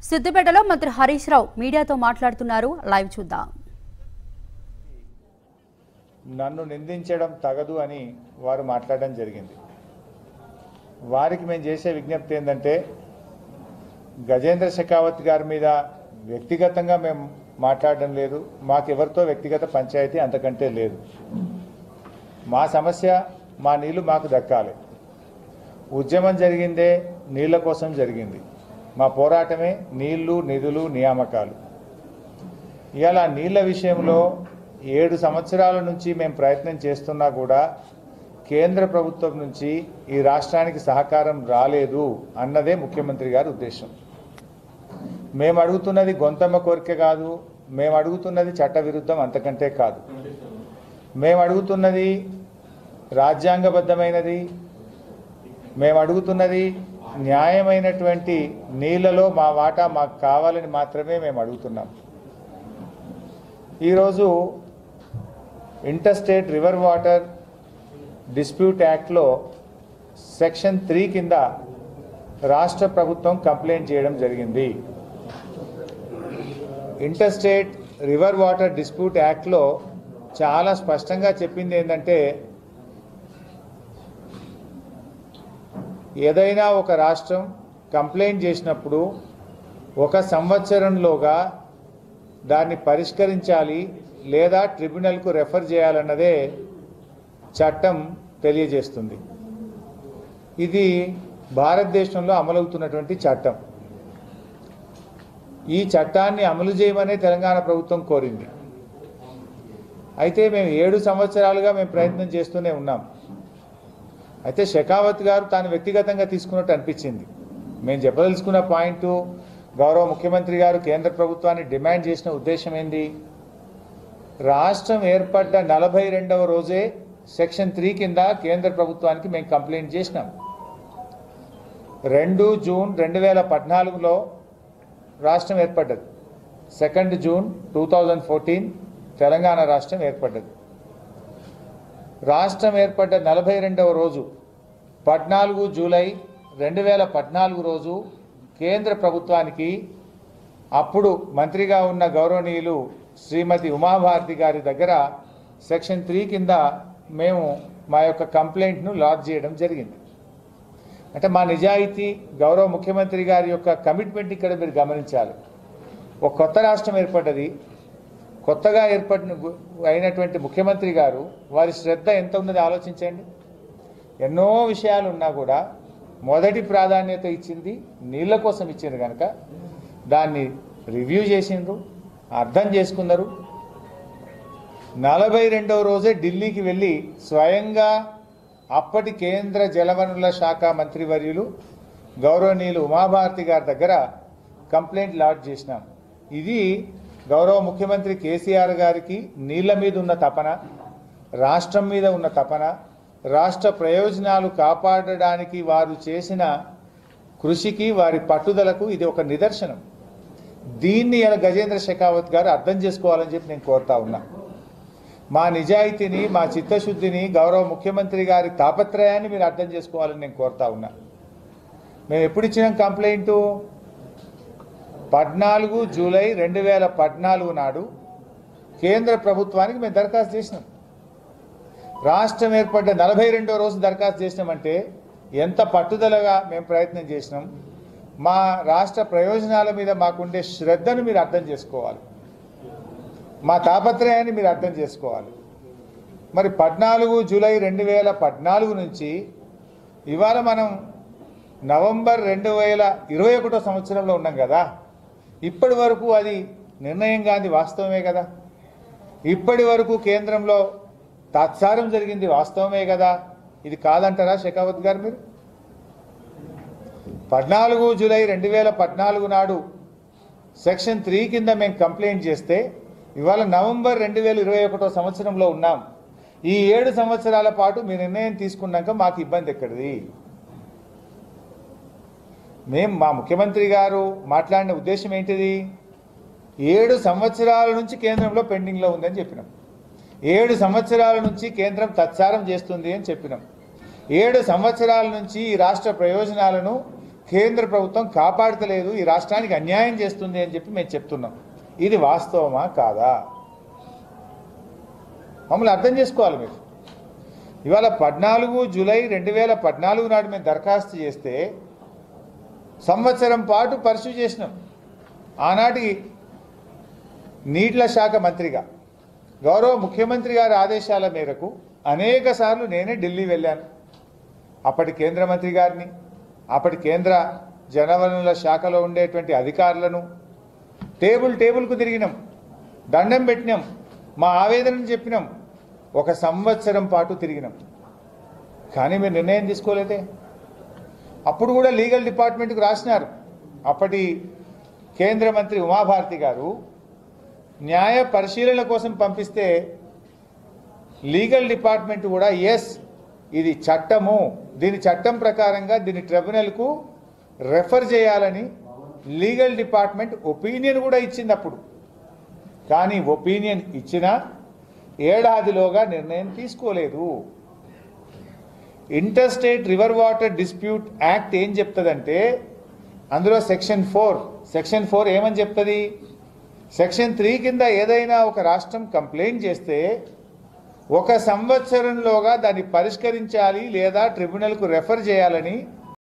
సిద్దిపేటలో మంత్రి హరీష్ రావు మీడియాతో మాట్లాడుతున్నారు లైవ్ చూద్దాం నన్ను నిందించడం తగదు అని వారు మాట్లాడడం జరిగింది వారికి మేము చేసే విజ్ఞప్తి ఏంటంటే గజేంద్ర షెకావత్ గారి మీద వ్యక్తిగతంగా మేము మాట్లాడడం లేదు మాకెవరితో వ్యక్తిగత పంచాయతీ అంతకంటే లేదు మా సమస్య మా నీళ్లు మాకు దక్కాలి ఉద్యమం జరిగిందే నీళ్ల కోసం జరిగింది మా పోరాటమే నీళ్లు నిధులు నియామకాలు ఇవాళ నీళ్ల విషయంలో ఏడు సంవత్సరాల నుంచి మేము ప్రయత్నం చేస్తున్నా కూడా కేంద్ర ప్రభుత్వం నుంచి ఈ రాష్ట్రానికి సహకారం రాలేదు అన్నదే ముఖ్యమంత్రి గారి ఉద్దేశం మేము అడుగుతున్నది గొంతమ్మ కోరిక కాదు మేము అడుగుతున్నది చట్ట విరుద్ధం అంతకంటే కాదు మేము అడుగుతున్నది రాజ్యాంగబద్ధమైనది మేము అడుగుతున్నది న్యాయమైనటువంటి నీళ్లలో మా వాటా మాకు కావాలని మాత్రమే మేము అడుగుతున్నాం ఈరోజు ఇంటర్స్టేట్ రివర్ వాటర్ డిస్ప్యూట్ యాక్ట్లో సెక్షన్ త్రీ కింద రాష్ట్ర ప్రభుత్వం కంప్లైంట్ చేయడం జరిగింది ఇంటర్స్టేట్ రివర్ వాటర్ డిస్ప్యూట్ యాక్ట్లో చాలా స్పష్టంగా చెప్పింది ఏంటంటే ఏదైనా ఒక రాష్ట్రం కంప్లైంట్ చేసినప్పుడు ఒక సంవత్సరంలోగా దాన్ని పరిష్కరించాలి లేదా ట్రిబ్యునల్కు రెఫర్ చేయాలన్నదే చట్టం తెలియజేస్తుంది ఇది భారతదేశంలో అమలవుతున్నటువంటి చట్టం ఈ చట్టాన్ని అమలు చేయమనే తెలంగాణ ప్రభుత్వం కోరింది అయితే మేము ఏడు సంవత్సరాలుగా మేము ప్రయత్నం చేస్తూనే ఉన్నాం అయితే షెకావత్ గారు తాను వ్యక్తిగతంగా తీసుకున్నట్టు అనిపించింది మేము చెప్పదలుచుకున్న పాయింట్ గౌరవ ముఖ్యమంత్రి గారు కేంద్ర ప్రభుత్వాన్ని డిమాండ్ చేసిన ఉద్దేశం ఏంది రాష్ట్రం ఏర్పడ్డ నలభై రెండవ రోజే సెక్షన్ త్రీ కింద కేంద్ర ప్రభుత్వానికి మేము కంప్లైంట్ చేసినాం రెండు జూన్ రెండు వేల పద్నాలుగులో రాష్ట్రం ఏర్పడ్డది second June two thousand fourteen Telangana రాష్ట్రం ఏర్పడ్డది రాష్ట్రం ఏర్పడ్డ నలభై రెండవ రోజు పద్నాలుగు జూలై రెండు వేల పద్నాలుగు రోజు కేంద్ర ప్రభుత్వానికి అప్పుడు మంత్రిగా ఉన్న గౌరవనీయులు శ్రీమతి ఉమాభారతి గారి దగ్గర సెక్షన్ త్రీ కింద మేము మా యొక్క కంప్లైంట్ను లాడ్జ్ చేయడం జరిగింది అంటే మా నిజాయితీ గౌరవ ముఖ్యమంత్రి గారి యొక్క కమిట్మెంట్ ఇక్కడ మీరు గమనించాలి ఒక కొత్త రాష్ట్రం ఏర్పడ్డది కొత్తగా ఏర్పడిన గు- అయినటువంటి ముఖ్యమంత్రి గారు వారి శ్రద్ధ ఎంత ఉన్నది ఆలోచించండి ఎన్నో విషయాలు ఉన్నా కూడా మొదటి ప్రాధాన్యత ఇచ్చింది నీళ్ళ కోసం ఇచ్చింది కనుక దాన్ని రివ్యూ చేసిండ్రు అర్థం చేసుకున్నారు నలభై రెండవ రోజే ఢిల్లీకి వెళ్ళి స్వయంగా అప్పటి కేంద్ర జలవనరుల శాఖ మంత్రివర్యులు గౌరవనీయులు ఉమాభారతి గారి దగ్గర కంప్లైంట్ లాడ్జ్ చేసినాం ఇది గౌరవ ముఖ్యమంత్రి కేసీఆర్ గారికి నీళ్ల మీద ఉన్న తపన రాష్ట్రం మీద ఉన్న తపన రాష్ట్ర ప్రయోజనాలు కాపాడడానికి వారు చేసిన కృషికి వారి పట్టుదలకు ఇది ఒక నిదర్శనం దీన్ని ఇలా గజేంద్ర షెకావత్ గారు అర్థం చేసుకోవాలని చెప్పి నేను కోరుతా ఉన్నా మా నిజాయితీని మా చిత్తశుద్ధిని గౌరవ ముఖ్యమంత్రి గారి తాపత్రయాన్ని మీరు అర్థం చేసుకోవాలని నేను కోరుతా ఉన్నా మేము ఎప్పుడు ఇచ్చినాం కంప్లైంటు పద్నాలుగు జూలై రెండు వేల పద్నాలుగు నాడు కేంద్ర ప్రభుత్వానికి మేము దరఖాస్తు చేసినాం రాష్ట్రం ఏర్పడ్డ నలభై రెండో రోజు దరఖాస్తు చేసినామంటే ఎంత పట్టుదలగా మేము ప్రయత్నం చేసినాం మా రాష్ట్ర ప్రయోజనాల మీద మాకుండే శ్రద్ధను మీరు అర్థం చేసుకోవాలి మా తాపత్రయాన్ని మీరు అర్థం చేసుకోవాలి మరి పద్నాలుగు జూలై రెండు వేల పద్నాలుగు నుంచి ఇవాళ మనం నవంబర్ రెండు వేల ఇరవై ఒకటో సంవత్సరంలో ఉన్నాం కదా ఇప్పటి వరకు అది నిర్ణయం కాని వాస్తవమే కదా ఇప్పటి వరకు కేంద్రంలో తాత్సారం జరిగింది వాస్తవమే కదా ఇది కాదంటారా షెకావత్ గారు మీరు పద్నాలుగు జూలై రెండు వేల పద్నాలుగు నాడు సెక్షన్ త్రీ కింద మేము కంప్లైంట్ చేస్తే ఇవాళ నవంబర్ రెండు వేల ఇరవై ఒకటో సంవత్సరంలో ఉన్నాం ఈ ఏడు సంవత్సరాల పాటు మీ నిర్ణయం తీసుకున్నాక మాకు ఇబ్బంది ఎక్కడిది మేం మా ముఖ్యమంత్రి గారు మాట్లాడిన ఉద్దేశం ఏంటిది ఏడు సంవత్సరాల నుంచి కేంద్రంలో పెండింగ్లో ఉందని చెప్పినాం ఏడు సంవత్సరాల నుంచి కేంద్రం తత్సారం చేస్తుంది అని చెప్పినాం ఏడు సంవత్సరాల నుంచి ఈ రాష్ట్ర ప్రయోజనాలను కేంద్ర ప్రభుత్వం కాపాడతలేదు ఈ రాష్ట్రానికి అన్యాయం చేస్తుంది అని చెప్పి మేము చెప్తున్నాం ఇది వాస్తవమా కాదా మమ్మల్ని అర్థం చేసుకోవాలి మీరు ఇవాళ పద్నాలుగు జూలై రెండు వేల పద్నాలుగు నాడు మేము దరఖాస్తు చేస్తే సంవత్సరం పాటు పర్సూ చేసినాం ఆనాటి నీట్ల శాఖ మంత్రిగా గౌరవ ముఖ్యమంత్రి గారి ఆదేశాల మేరకు అనేక సార్లు నేనే ఢిల్లీ వెళ్ళాను అప్పటి కేంద్ర మంత్రి గారిని అప్పటి కేంద్ర జనవనరుల శాఖలో ఉండేటువంటి అధికారులను టేబుల్ టేబుల్కు తిరిగినాం దండం పెట్టినాం మా ఆవేదనను చెప్పినాం ఒక సంవత్సరం పాటు తిరిగినాం కానీ మీరు నిర్ణయం తీసుకోలేదే అప్పుడు కూడా లీగల్ డిపార్ట్మెంట్కి రాసినారు అప్పటి కేంద్ర మంత్రి ఉమాభారతి గారు న్యాయ పరిశీలన కోసం పంపిస్తే లీగల్ డిపార్ట్మెంట్ కూడా ఎస్ ఇది చట్టము దీని చట్టం ప్రకారంగా దీని ట్రిబ్యునల్కు రెఫర్ చేయాలని లీగల్ డిపార్ట్మెంట్ ఒపీనియన్ కూడా ఇచ్చింది అప్పుడు కానీ ఒపీనియన్ ఇచ్చినా ఏడాదిలోగా నిర్ణయం తీసుకోలేదు inter state river water dispute act ఏం చెప్తుందంటే అందులో సెక్షన్ ఫోర్ సెక్షన్ ఫోర్ ఏమని చెప్తుంది సెక్షన్ త్రీ కింద ఏదైనా ఒక రాష్ట్రం కంప్లైంట్ చేస్తే ఒక సంవత్సరంలోగా దాన్ని పరిష్కరించాలి లేదా ట్రిబ్యునల్కు రెఫర్ చేయాలని